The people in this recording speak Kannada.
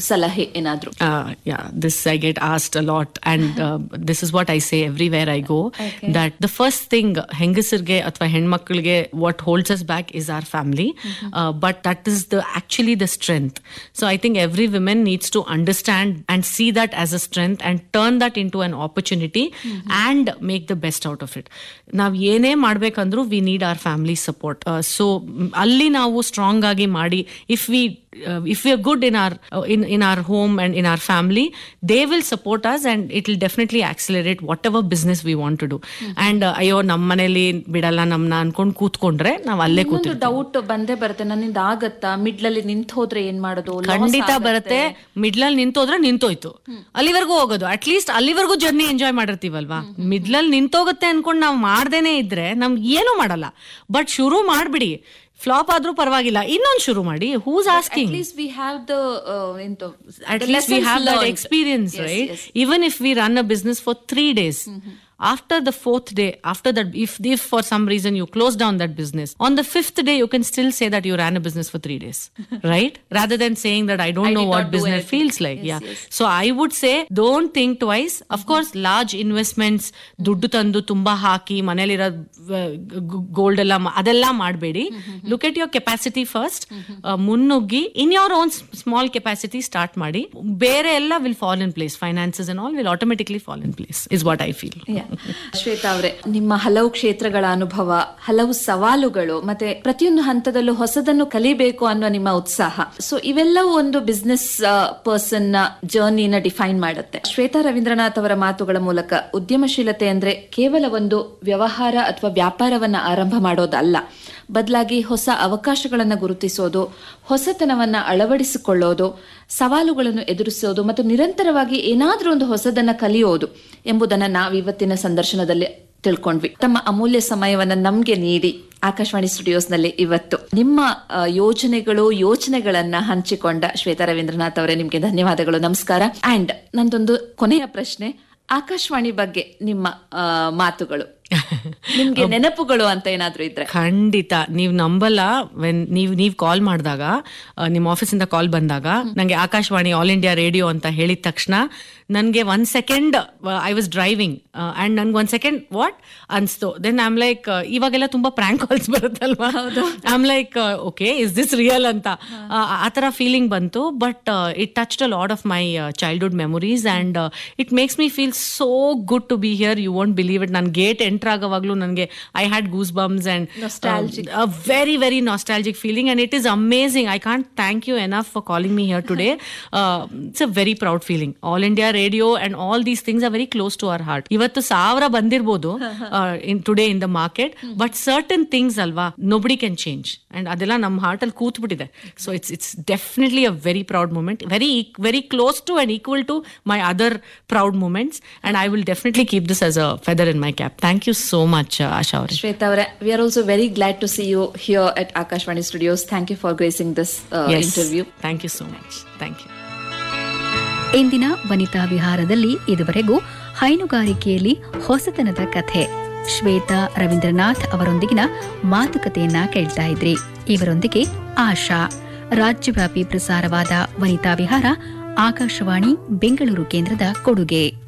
ಸಲಹೆ ಏನಾದ್ರು uh, yeah, this I get asked a lot, and uh, this is what I say everywhere I go. That the first thing ಹೆಂಗಸರಿಗೆ ಅಥವಾ ಹೆಣ್ಮಕ್ಳಿಗೆ what holds us back is our family, uh, but that is the actually the strength. So I think every woman needs to understand and see that as a strength and turn that into an opportunity and make the best out of it. ನಾವು ಏನೇ ಮಾಡ್ಬೇಕಂದ್ರೂ we need our family support so ಅಲ್ಲಿ ನಾವು ಸ್ಟ್ರಾಂಗ್ ಆಗಿ ಮಾಡಿ if we uh, if we are good in our uh, in in our home and in our family they will support us and it will definitely accelerate whatever business we want to do and uh, ಅಯ್ಯೋ ನಮ್ಮ ಮನೇಲಿ ಬಿಡಲ್ಲ ನಮ್ನ ಅನ್ಕೊಂಡ್ ಕೂತ್ಕೊಂಡ್ರೆ ನಾವ್ ಅಲ್ಲೇ ಇನ್ನೊಂದು ಕೂತಿರ್ತೀವಿ ಡೌಟ್ ಬಂದೇ ಬರುತ್ತೆ ನನ್ನಿಂದ ಆಗತ್ತಾ ಮಿಡ್ಲಲ್ಲಿ ನಿಂತ್ ಹೋದ್ರೆ ಏನ್ ಮಾಡೋದು Loss ಖಂಡಿತ ಆಗತ್ತೆ. ಬರುತ್ತೆ ಮಿಡ್ಲಲ್ಲಿ ನಿಂತೋದ್ರೆ ನಿಂತೋಯ್ತು ಅಲ್ಲಿವರೆಗೂ ಹೋಗೋದು ಅಟ್ಲೀಸ್ಟ್ ಅಲ್ಲಿವರೆಗೂ ಜರ್ನಿ ಎಂಜಾಯ್ ಮಾಡಿರ್ತೀವಲ್ವಾ ಮಿಡ್ಲಲ್ಲಿ ನಿಂತೋಗುತ್ತೆ ಅನ್ಕೊಂಡ್ ನಾವು ಮಾಡ್ದೇನೆ ಇದ್ರೆ ನಮ್ಗೆ ಏನೂ ಮಾಡಲ್ಲ ಬಟ್ ಶುರು ಮಾಡ್ಬಿಡಿ ಫ್ಲಾಪ್ ಆದ್ರೂ ಪರವಾಗಿಲ್ಲ ಇನ್ನೊಂದು ಶುರು ಮಾಡಿ who's At asking least we have the uh, into at the least we lessons have that learned. experience Yes, right yes. even if we run a business for three days after the fourth day after that if if for some reason you close down that business on the fifth day you can still say that you ran a business for three days right rather than saying that i don't I know did what not do business anything. feels like Yes, yeah yes. so i would say don't think twice of course large investments ದುಡ್ಡು ತಂದು ತುಂಬಾ ಹಾಕಿ ಮನೇಲಿರೋ ಗೋಲ್ಡ್ ಎಲ್ಲ ಮಾ- ಅದೆಲ್ಲ ಮಾಡಬೇಡಿ look at your capacity first ಮುನ್ನುಗ್ಗಿ in your own small capacity start ಮಾಡಿ ಬೇರೆ ಎಲ್ಲ will fall in place finances and all will automatically fall in place is what I feel Yeah. Shweta ಅವರೇ ನಿಮ್ಮ ಹಲವು ಕ್ಷೇತ್ರಗಳ ಅನುಭವ ಹಲವು ಸವಾಲುಗಳು ಮತ್ತೆ ಪ್ರತಿಯೊಂದು ಹಂತದಲ್ಲೂ ಹೊಸದನ್ನು ಕಲಿಬೇಕು ಅನ್ನೋ ನಿಮ್ಮ ಉತ್ಸಾಹ ಸೊ ಇವೆಲ್ಲವೂ ಒಂದು ಬಿಸ್ನೆಸ್ ಪರ್ಸನ್ ನ ಜರ್ನಿನ ಡಿಫೈನ್ ಮಾಡುತ್ತೆ ಶ್ವೇತಾ ರವೀಂದ್ರನಾಥ್ ಅವರ ಮಾತುಗಳ ಮೂಲಕ ಉದ್ಯಮಶೀಲತೆ ಅಂದ್ರೆ ಕೇವಲ ಒಂದು ವ್ಯವಹಾರ ಅಥವಾ ವ್ಯಾಪಾರವನ್ನ ಆರಂಭ ಮಾಡೋದಲ್ಲ ಬದಲಾಗಿ ಹೊಸ ಅವಕಾಶಗಳನ್ನು ಗುರುತಿಸೋದು ಹೊಸತನವನ್ನ ಅಳವಡಿಸಿಕೊಳ್ಳೋದು ಸವಾಲುಗಳನ್ನು ಎದುರಿಸೋದು ಮತ್ತು ನಿರಂತರವಾಗಿ ಏನಾದರೂ ಒಂದು ಹೊಸದನ್ನ ಕಲಿಯೋದು ಎಂಬುದನ್ನ ನಾವು ಇವತ್ತಿನ ಸಂದರ್ಶನದಲ್ಲಿ ತಿಳ್ಕೊಂಡ್ವಿ ತಮ್ಮ ಅಮೂಲ್ಯ ಸಮಯವನ್ನ ನಮ್ಗೆ ನೀಡಿ ಆಕಾಶವಾಣಿ ಸ್ಟುಡಿಯೋಸ್ನಲ್ಲಿ ಇವತ್ತು ನಿಮ್ಮ ಆ, ಯೋಜನೆಗಳು ಯೋಚನೆಗಳನ್ನ ಹಂಚಿಕೊಂಡ ಶ್ವೇತಾ ರವೀಂದ್ರನಾಥ್ ಅವರೇ ನಿಮ್ಗೆ ಧನ್ಯವಾದಗಳು ನಮಸ್ಕಾರ ಅಂಡ್ ನಂದೊಂದು ಕೊನೆಯ ಪ್ರಶ್ನೆ ಆಕಾಶವಾಣಿ ಬಗ್ಗೆ ನಿಮ್ಮ ಆ, ಮಾತುಗಳು ನಿಮ್ಗೆ ನೆನಪುಗಳು ಅಂತ ಏನಾದ್ರೂ ಇದ್ರೆ ಖಂಡಿತ ನೀವ್ ನಂಬಲ್ಲ ವೆನ್ ನೀವ್ ನೀವ್ ಕಾಲ್ ಮಾಡಿದಾಗ ನಿಮ್ಮ ಆಫೀಸಿಂದ ಕಾಲ್ ಬಂದಾಗ ನಂಗೆ ಆಕಾಶವಾಣಿ ಆಲ್ ಇಂಡಿಯಾ ರೇಡಿಯೋ ಅಂತ ಹೇಳಿದ ತಕ್ಷಣ ನನ್ಗೆ one second I was driving and ನನ್ಗೆ ಒಂದ್ ಸೆಕೆಂಡ್ ವಾಟ್ ಅನ್ಸ್ತು ದೆನ್ ಐಮ್ ಲೈಕ್ ಇವಾಗೆಲ್ಲ ತುಂಬಾ ಪ್ರ್ಯಾಂಕ್ ಕಾಲ್ಸ್ ಬರುತ್ತಲ್ವಾ I'm like okay is this real ಅಂತ ಆ, ಆ ತರ ಫೀಲಿಂಗ್ ಬಂತು but it touch a lot of my childhood memories and it makes me feel so good to be here you won't believe it ನಾನು ಗೇಟ್ ಎಂಟರ್ ಆಗೋವಾಗ್ಲೂ ನನಗೆ I had goosebumps and Nostalgic. a very very nostalgic feeling and it is amazing i can't thank you enough for calling me here today uh, it's a very proud feeling all india radio and all these things are very close to our heart ಇವತ್ತು ಸಾವಿರ ಬಂದಿರ್ಬೋದು in today in the market but certain things ಅಲ್ವಾ ನೊಬಡಿ ಕ್ಯಾನ್ ಚೇಂಜ್ ಅಂಡ್ ಅದೆಲ್ಲ ನಮ್ಮ ಹಾರ್ಟ್ ಅಲ್ಲಿ ಕೂತ್ಬಿಟ್ಟಿದೆ so it's it's definitely a very proud moment very very close to and equal to my other proud moments and I will definitely keep this as a feather in my cap thank you so much Asha ಅವರೇ ಶ್ವೇತಾ ಅವರೇ we are also very glad to see you here at Akashvani studios thank you for gracing this interview thank you so much thank you ಇಂದಿನ ವನಿತಾ ವಿಹಾರದಲ್ಲಿ ಇದುವರೆಗೂ ಹೈನುಗಾರಿಕೆಯಲ್ಲಿ ಹೊಸತನದ ಕಥೆ ಶ್ವೇತಾ ರವೀಂದ್ರನಾಥ್ ಅವರೊಂದಿಗಿನ ಮಾತುಕತೆಯನ್ನ ಕೇಳ್ತಾ ಇದ್ರಿ ಇವರೊಂದಿಗೆ ಆಶಾ ರಾಜ್ಯವ್ಯಾಪಿ ಪ್ರಸಾರವಾದ ವನಿತಾ ವಿಹಾರ ಆಕಾಶವಾಣಿ ಬೆಂಗಳೂರು ಕೇಂದ್ರದ ಕೊಡುಗೆ